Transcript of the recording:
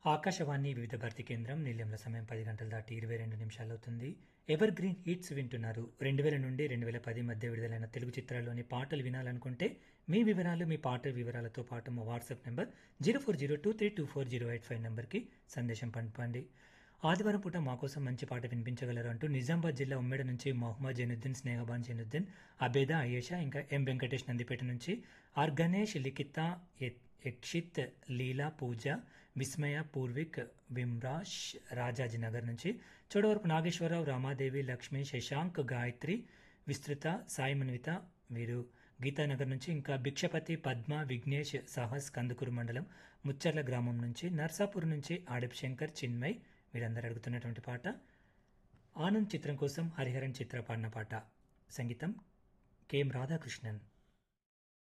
ఆకాశవాణి వివిధ భారతి కేంద్రం నిలయంలో సమయం పది గంటల దాటి ఇరవై రెండు నిమిషాలు అవుతుంది ఎవర్ గ్రీన్ హిట్స్ వింటున్నారు రెండు వేల నుండి రెండు వేల పది మధ్య విడుదలైన తెలుగు చిత్రాల్లోని పాటలు వినాలనుకుంటే మీ వివరాలు మీ పాట వివరాలతో పాటు మా WhatsApp number zero four zero two three two four zero eight five నెంబర్కి సందేశం పంపండి ఆదివారం పూట మా కోసం మంచి పాట వినిపించగలరు అంటూ నిజామాబాద్ జిల్లా ఉమ్మడి నుంచి మొహమ్మద్ జైనుద్దీన్ స్నేహబాన్ జైనుద్దీన్ అబేదా అయేషా ఇంకా ఎం వెంకటేష్ నందిపేట నుంచి ఆర్ గణేష్ లిఖిత యక్షిత్ లీలా పూజ విస్మయ పూర్విక్ విమ్రాష్ రాజాజీనగర్ నుంచి చోడవరపు నాగేశ్వరరావు రామాదేవి లక్ష్మి శశాంక్ గాయత్రి విస్తృత సాయి మన్విత వీరు గీతానగర్ నుంచి ఇంకా భిక్షపతి పద్మ విఘ్నేష్ సహస్ కందుకూరు మండలం ముచ్చర్ల గ్రామం నుంచి నర్సాపూర్ నుంచి ఆడప్ శంకర్ చిన్మయ్ వీరందరూ అడుగుతున్నటువంటి పాట ఆనంద్ చిత్రం కోసం హరిహరన్ చిత్ర పాడిన పాట సంగీతం కెఎం రాధాకృష్ణన్